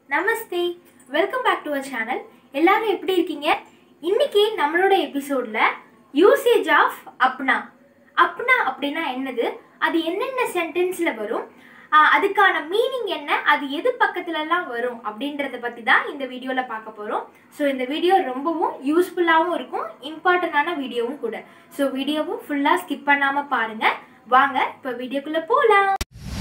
Namaste welcome back to our channel எல்லாரும் எப்படி இருக்கீங்க இன்னைக்கு நம்மளோட எபிசோட்ல யூசேஜ் ஆஃப் அப்னா அப்னா அப்படின்னா என்னது அது என்னென்ன சென்டென்ஸ்ல வரும் ஆஹ் அதுக்கான மீனிங் என்ன அது எது பக்கத்துலலாம் வரும் அப்படின்றத பற்றி தான் இந்த வீடியோவில் பார்க்க போகிறோம் ஸோ இந்த வீடியோ ரொம்பவும் யூஸ்ஃபுல்லாகவும் இருக்கும் இம்பார்ட்டண்டான வீடியோவும் கூட ஸோ வீடியோவும் ஃபுல்லாக ஸ்கிப் பண்ணாமல் பாருங்கள் வாங்க இப்போ வீடியோக்குள்ளே போகலாம்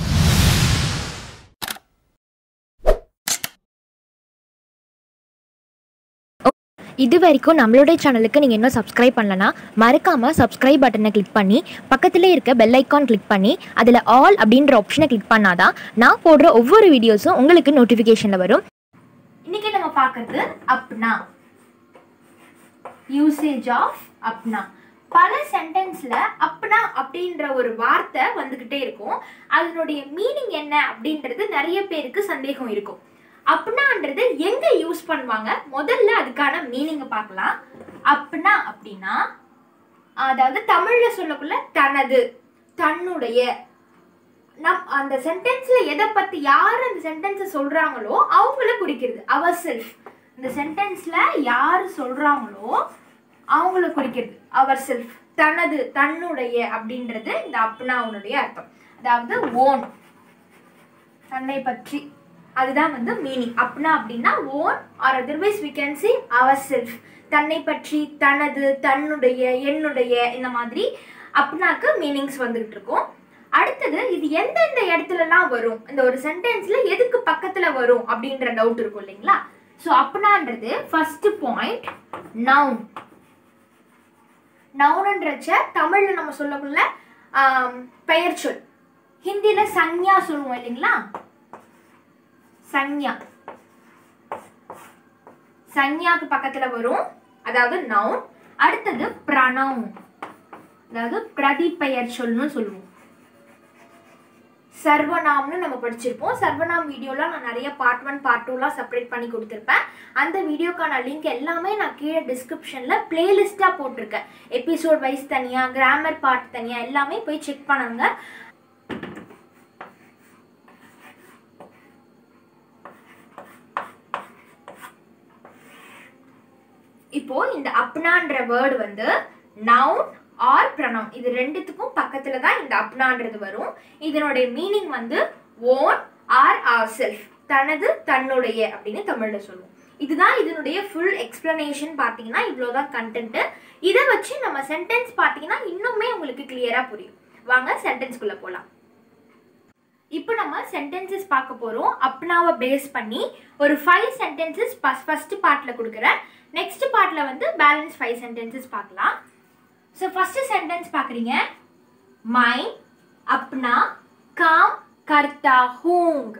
இது வரைக்கும் நம்மளுடைய சேனலுக்கு நீங்கள் இன்னும் சப்ஸ்கிரைப் பண்ணலனா மறக்காமல் சப்ஸ்கிரைப் பட்டனை கிளிக் பண்ணி பக்கத்தில் இருக்க பெல் ஐக்கான் கிளிக் பண்ணி அதில் ஆல் அப்படின்ற ஆப்ஷனை கிளிக் பண்ணாதான் நான் போடுற ஒவ்வொரு வீடியோஸும் உங்களுக்கு நோட்டிஃபிகேஷனில் வரும் இன்னைக்கு நம்ம பார்க்கறது அப்னா யூசேஜ் ஆஃப் அப்னா பல சென்டென்ஸ்ல அப்னா அப்படின்ற ஒரு வார்த்தை வந்துகிட்டே இருக்கும் அதனுடைய மீனிங் என்ன அப்படின்றது நிறைய பேருக்கு சந்தேகம் இருக்கும் அப்னான்றது எங்க யூஸ் பண்ணுவாங்க முதல்ல அதுக்கான மீனிங்கை பார்க்கலாம் அப்னா அப்படின்னா அதாவது தமிழ்ல சொல்லக்குள்ள தனது தன்னுடைய நம் அந்த சென்டென்ஸ்ல எதை பத்தி யார் அந்த சென்டென்ஸை சொல்றாங்களோ அவங்கள குறிக்கிறது அவர் செல்ஃப் இந்த சென்டென்ஸ்ல யார் சொல்றாங்களோ அவங்கள குறிக்கிறது அவர் செல்ஃப் தனது தன்னுடைய அப்படின்றது இந்த அப்னாவுனுடைய அர்த்தம் அதாவது ஓன் தன்னை பற்றி அதுதான் வந்து மீனிங் அப்னா அப்படின்னா own or otherwise we can see our self தன்னை பற்றி தனது தன்னுடைய என்னுடைய இந்த மாதிரி அப்னாக்கு மீனிங்ஸ் வந்துகிட்டு இருக்கும் அடுத்தது இது எந்தெந்த இடத்துலலாம் வரும் இந்த ஒரு சென்டென்ஸ்ல எதுக்கு பக்கத்துல வரும் அப்படின்ற டவுட் இருக்கும் இல்லைங்களா ஸோ அப்னான்றது ஃபர்ஸ்ட் பாயிண்ட் நவுன் நவுன்ன்றச்ச தமிழ்ல நம்ம சொல்லக்குள்ள ஆம், பெயர் சொல் ஹிந்தில சஞ்ஞா சொல்லுவோம் இல்லைங்களா சஞ்ஞா சஞ்ஞாக்கு பக்கத்துல வரும் அதாவது நவுன் அடுத்தது பிரணவுன் அதாவது பிரதிபெயர் சொல்னு சொல்லுவோம் சர்வநாம்னு நம்ம படிச்சிருப்போம் சர்வநாம் வீடியோலாம் நான் நிறைய பார்ட் ஒன் பார்ட் டூலாம் செப்பரேட் பண்ணி கொடுத்துருப்பேன் அந்த வீடியோக்கான லிங்க் எல்லாமே நான் கீழே டிஸ்கிரிப்ஷனில் பிளேலிஸ்ட்டாக போட்டிருக்கேன் எபிசோட் வைஸ் தனியாக கிராமர் பார்ட் தனியாக எல்லாமே போய் செக் பண்ணுங்க இப்போ இந்த அப்னான்ற வேர்டு வந்து நவுன் ஆர் ப்ரனவுன் இது ரெண்டுத்துக்கும் பக்கத்துல தான் இந்த அப்னான்றது வரும் இதனுடைய மீனிங் வந்து ஓன் ஆர் ஆர் செல்ஃப் தனது தன்னுடைய அப்படின்னு தமிழ்ல சொல்லுவோம் இதுதான் இதனுடைய ஃபுல் எக்ஸ்பிளனேஷன் பார்த்தீங்கன்னா இவ்வளோதான் கண்டென்ட் இதை வச்சு நம்ம சென்டென்ஸ் பார்த்தீங்கன்னா இன்னுமே உங்களுக்கு கிளியரா புரியும் வாங்க சென்டென்ஸ்குள்ள போகலாம் இப்போ நம்ம சென்டென்சஸ் பார்க்க போகிறோம் அப்னாவை பேஸ் பண்ணி ஒரு ஃபைவ் சென்டென்சஸ் ஃபஸ்ட் ஃபஸ்ட்டு பார்ட்டில் கொடுக்குறேன் நெக்ஸ்ட் பார்ட்டில் வந்து பேலன்ஸ் ஃபைவ் சென்டென்சஸ் பார்க்கலாம் ஸோ ஃபஸ்ட்டு சென்டென்ஸ் பார்க்குறீங்க மை அப்னா காம் கர்த்தா ஹூங்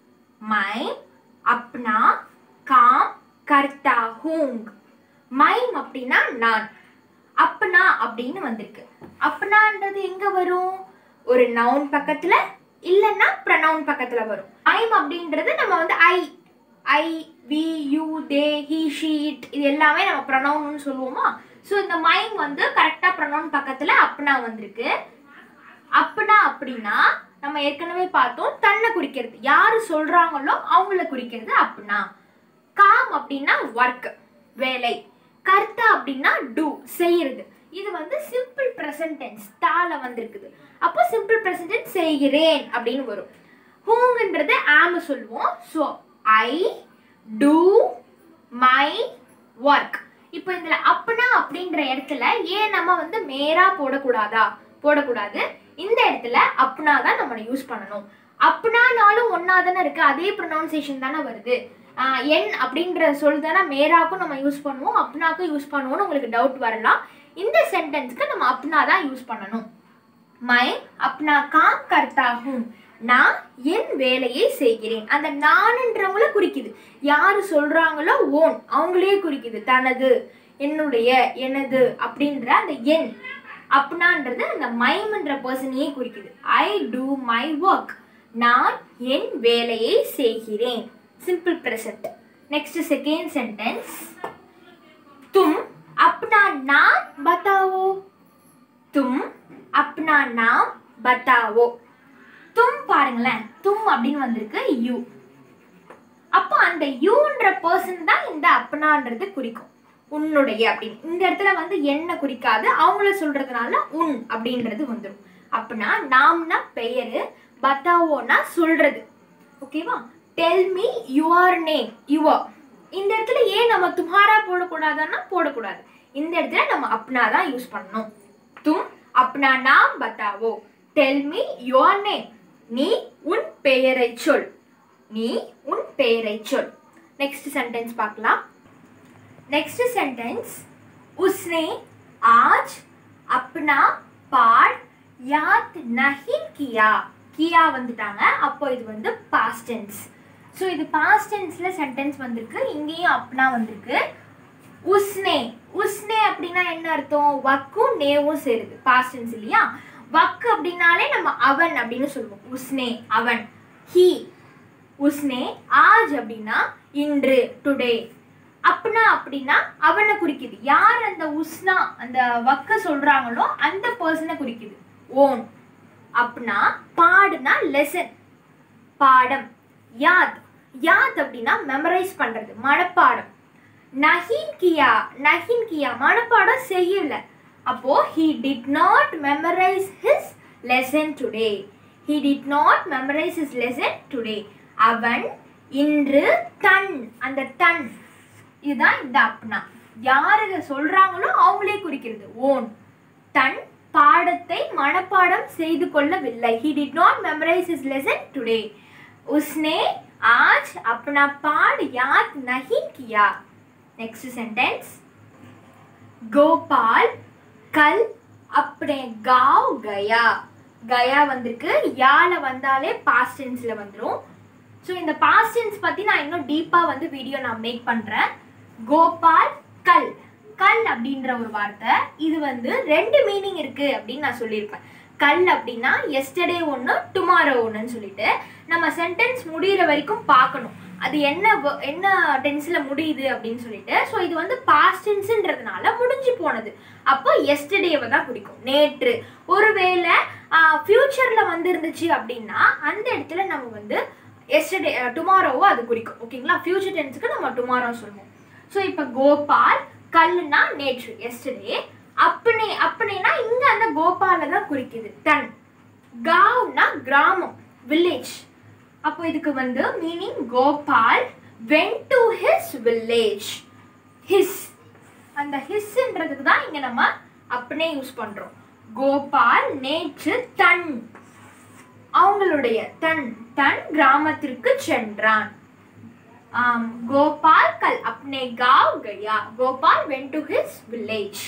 மை அப்னா காம் கர்த்தா ஹூங் மைம் அப்படின்னா நான் அப்னா அப்படின்னு வந்திருக்கு அப்னான்றது எங்க வரும் ஒரு நவுன் பக்கத்துல இல்லைன்னா ப்ரனவுன் பக்கத்துல வரும் மைம் அப்படின்றது நம்ம வந்து I I we you they he she it இது எல்லாமே நம்ம ப்ரனவுன்னு சொல்லுவோமா ஸோ இந்த மைம் வந்து கரெக்டாக ப்ரனவுன் பக்கத்தில் அப்னா வந்திருக்கு அப்னா அப்படின்னா நம்ம ஏற்கனவே பார்த்தோம் தன்னை குறிக்கிறது யார் சொல்கிறாங்களோ அவங்கள குறிக்கிறது அப்னா காம் அப்படின்னா ஒர்க் வேலை கர்த்தா அப்படின்னா டூ செய்யறது இது வந்து சிம்பிள் ப்ரெசன்ட் டென்ஸ் தால வந்திருக்குது அப்போ சிம்பிள் ப்ரெசன்ட் டென்ஸ் செய்கிறேன் அப்படின்னு வரும் ஹூங்ன்றது ஆம் சொல்லுவோம் so I do my work இப்போ இதில் அப்பனா அப்படின்ற இடத்துல ஏன் நம்ம வந்து மேரா போடக்கூடாதா போடக்கூடாது இந்த இடத்துல அப்னா தான் நம்ம யூஸ் பண்ணணும் அப்னானாலும் ஒன்றா தானே இருக்கு அதே ப்ரொனவுன்சியேஷன் தானே வருது ஆஹ் என் அப்படின்ற சொல் தானே மேராக்கும் நம்ம யூஸ் பண்ணுவோம் அப்னாக்கும் யூஸ் பண்ணுவோம்னு உங்களுக்கு டவுட் வரலாம் இந்த சென்டென்ஸ்க்கு நம்ம அப்னா தான் யூஸ் பண்ணணும் மை அப்னா காம் கர்த்தா ஹூம் நான் என் வேலையை செய்கிறேன் அந்த நான்ன்றவங்கள குறிக்குது யாரு சொல்றாங்களோ ஓன் அவங்களே குறிக்குது தனது என்னுடைய எனது அப்படின்ற அந்த என் அப்னான்றது அந்த மைம்ன்ற பர்சனையே குறிக்குது ஐ டூ மை ஒர்க் நான் என் வேலையை செய்கிறேன் simple present next second sentence தும் அப்னா नाम बताओ தும் அப்னா नाम बताओ தும் பாருங்களேன் தும் அப்படின்னு வந்திருக்கு யூ அப்போ அந்த யூன்ற பர்சன் தான் இந்த அப்பனான்றது குறிக்கும் உன்னுடைய அப்படின்னு இந்த இடத்துல வந்து என்ன குறிக்காது அவங்கள சொல்றதுனால உன் அப்படின்றது வந்துடும் அப்படின்னா நாம்னா பெயரு பத்தாவோனா சொல்றது ஓகேவா tell me your name your இந்த இடத்துல ஏன் நம்ம துமாரா போடக்கூடாதுன்னா போடக்கூடாது இந்த இடத்துல நம்ம அப்னா தான் யூஸ் பண்ணணும் தும் அப்னா நாம் பத்தாவோ டெல் மீ யுவர் நேம் நீ உன் பெயரை சொல் நீ உன் பெயரை சொல் நெக்ஸ்ட் சென்டென்ஸ் பார்க்கலாம் नेक्स्ट सेंटेंस उसने आज अपना பாட் யாத் நஹின் கியா கியா வந்துட்டாங்க அப்போ இது வந்து பாஸ்ட் டென்ஸ் ஸோ இது பாஸ்ட் டென்ஸில் சென்டென்ஸ் வந்திருக்கு இங்கேயும் அப்னா வந்திருக்கு உஸ்னே உஸ்னே அப்படின்னா என்ன அர்த்தம் வக்கும் நேவும் சேருது பாஸ்ட் டென்ஸ் இல்லையா வக்கு அப்படின்னாலே நம்ம அவன் அப்படின்னு சொல்லுவோம் உஸ்னே அவன் ஹி உஸ்னே ஆஜ் அப்படின்னா இன்று டுடே அப்னா அப்படின்னா அவனை குறிக்குது யார் அந்த உஸ்னா அந்த வக்க சொல்றாங்களோ அந்த பர்சனை குறிக்குது ஓன் அப்னா பாடுனா லெசன் பாடம் யாத் யாத் அப்படின்னா மெமரைஸ் பண்றது மனப்பாடம் நஹீன் கியா நஹீன் கியா மனப்பாடம் செய்யல அப்போ he did not memorize his lesson today he did not memorize his lesson today அவன் இன்று தன் அந்த தன் இதுதான் இந்த அப்னா யார் இதை சொல்றாங்களோ அவங்களே குறிக்கிறது ஓன் தன் பாடத்தை மனப்பாடம் செய்து கொள்ளவில்லை he did not memorize his lesson today உஸ்னே आज अपना पाठ याद नहीं किया नेक्स्ट सेंटेंस गोपाल कल अपने गांव गया கயா வந்திருக்கு யால வந்தாலே பாஸ்ட் டென்ஸ்ல வந்துடும் ஸோ இந்த பாஸ்ட் டென்ஸ் பத்தி நான் இன்னும் டீப்பா வந்து வீடியோ நான் மேக் பண்றேன் கோபால் கல் கல் அப்படின்ற ஒரு வார்த்தை இது வந்து ரெண்டு மீனிங் இருக்கு அப்படின்னு நான் சொல்லியிருப்பேன் கல் அப்படின்னா எஸ்டர்டே ஒன்று டுமாரோ ஒன்றுன்னு சொல்லிட்டு நம்ம சென்டென்ஸ் முடியிற வரைக்கும் பார்க்கணும் அது என்ன wo- என்ன டென்ஸில் முடியுது அப்படின்னு சொல்லிட்டு ஸோ இது வந்து பாஸ்ட் டென்ஸுன்றதுனால முடிஞ்சு போனது அப்போ எஸ்டர்டேவை தான் குறிக்கும் நேற்று ஒருவேளை ஃப்யூச்சரில் வந்து இருந்துச்சு அப்படின்னா அந்த இடத்துல நம்ம வந்து எஸ்டர்டே டுமாரோவோ அது குறிக்கும் ஓகேங்களா ஃப்யூச்சர் டென்ஸுக்கு நம்ம டுமாரோ சொல்லுவோம் ஸோ இப்போ கோபால் கல்லுனா நேற்று எஸ்டர்டே அப்பனே அப்பனேனா இங்க அந்த கோபால தான் குறிக்குது தன் காவ்னா கிராமம் வில்லேஜ் அப்போ இதுக்கு வந்து meaning Gopal went to his village his அந்த ஹிஸ்ன்றதுக்கு தான் இங்க நம்ம அப்பனே யூஸ் பண்றோம் கோபால் நேற்று தன் அவங்களுடைய தன் தன் கிராமத்திற்கு சென்றான் um, गोपाल कल अपने गांव गया Gopal went to his village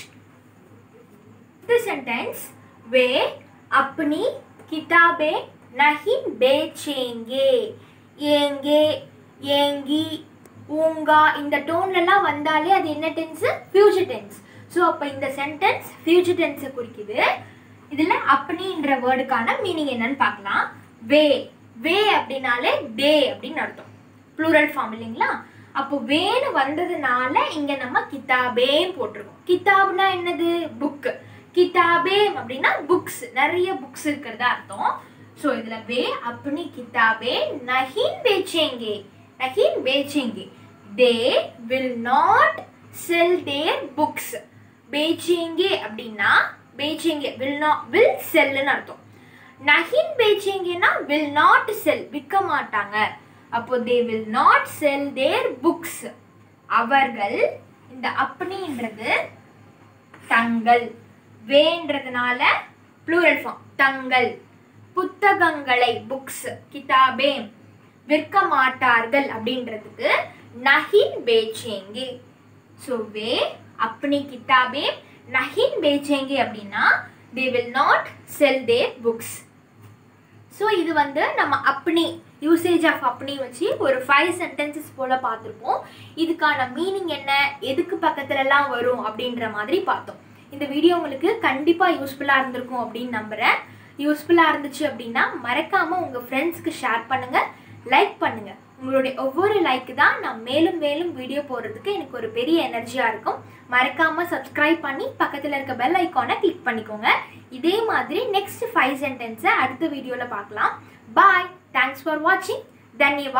the sentence वे अपनी किताबें नहीं बेचेंगे ஏங்கே ஏங்கி ஊங்கா இந்த டோன்லலாம் வந்தாலே அது என்ன டென்ஸ் ஃபியூச்சர் டென்ஸ் ஸோ அப்போ இந்த சென்டென்ஸ் ஃபியூச்சர் டென்ஸை குறிக்குது இதில் அப்படின்ற வேர்டுக்கான மீனிங் என்னன்னு பார்க்கலாம் வே வே அப்படின்னாலே டே அப்படின்னு அர்த்தம் ப்ளூரல் ஃபார்ம் இல்லைங்களா அப்போ வேணு வந்ததுனால இங்க நம்ம கிதாபேம் போட்டிருக்கோம் கிதாப்னா என்னது புக் கிதாபேம் அப்படின்னா புக்ஸ் நிறைய புக்ஸ் இருக்கிறதா அர்த்தம் ஸோ இதுல வே அப்படி கிதாபே நஹீன் பேச்சேங்கே நஹீன் பேச்சேங்கே they will not sell their books பேச்சேங்கே அப்படின்னா பேச்சேங்கே வில் நாட் வில் செல்லுன்னு அர்த்தம் நஹின் பேச்சேங்கன்னா வில் நாட் செல் விற்க மாட்டாங்க அப்போ they will not sell their books அவர்கள் இந்த அப்படின்றது தங்கள் வேன்றதுனால ப்ளூரல் ஃபார்ம் தங்கள் புத்தகங்களை புக்ஸ் கிதாபே விற்க மாட்டார்கள் அப்படின்றதுக்கு நஹின் பேச்சேங்கே ஸோ வே அப்படி கிதாபே நஹின் பேச்சேங்கே அப்படின்னா they will not sell their books so இது வந்து நம்ம அப்பனி யூசேஜ் ஆஃப் அப்பனி வச்சு ஒரு ஃபைவ் சென்டென்சஸ் போல் பார்த்துருப்போம் இதுக்கான மீனிங் என்ன எதுக்கு பக்கத்துலலாம் வரும் அப்படின்ற மாதிரி பார்த்தோம் இந்த வீடியோ உங்களுக்கு கண்டிப்பாக யூஸ்ஃபுல்லாக இருந்திருக்கும் அப்படின்னு நம்புகிறேன் யூஸ்ஃபுல்லாக இருந்துச்சு அப்படின்னா மறக்காமல் உங்கள் ஃப்ரெண்ட்ஸ்க்கு ஷேர் பண்ணுங்கள் லைக் பண்ணுங்கள் உங்களுடைய ஒவ்வொரு லைக்கு தான் நான் மேலும் மேலும் வீடியோ போடுறதுக்கு எனக்கு ஒரு பெரிய எனர்ஜியாக இருக்கும் மறக்காமல் சப்ஸ்கிரைப் பண்ணி பக்கத்தில் இருக்க பெல் ஐக்கானை கிளிக் பண்ணிக்கோங்க இதே மாதிரி நெக்ஸ்ட் ஃபைவ் சென்டென்ஸை அடுத்த வீடியோவில் பார்க்கலாம் பாய் தேங்க்ஸ் ஃபார் வாட்சிங் தன்யவாத்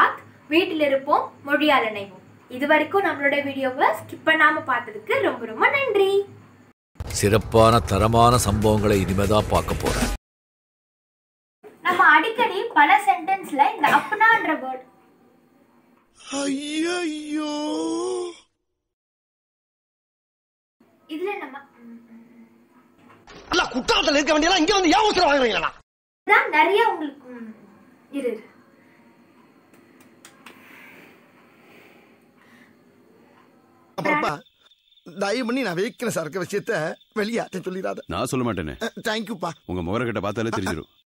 வீட்டில் இருப்போம் மொழியால் இணைவோம் இது வரைக்கும் நம்மளோட வீடியோவை ஸ்கிப் பண்ணாம பார்த்ததுக்கு ரொம்ப ரொம்ப நன்றி சிறப்பான தரமான சம்பவங்களை இனிமேதான் பார்க்க போறேன் நம்ம அடிக்கடி பல சென்டென்ஸ்ல இந்த அப்னான்ற வேர்ட் ஐயோ இதுல நம்ம ம், அல்ல குற்றாலத்துல இருக்க வேண்டியதெல்லாம் இங்க வந்து ஏன் அவசரம் வாங்குறீங்களா தான் நிறைய உங்களுக்கு ம், இரு இரு. அப்புறப்பா தயவு பண்ணி நான் வைக்கிற சரக்கு விஷயத்த வெளியாட்ட சொல்லிடாத நான் சொல்ல மாட்டேனே தேங்க்யூப்பா உங்க முகரக்கிட்ட பார்த்தாலே தெரிஞ்சிடும்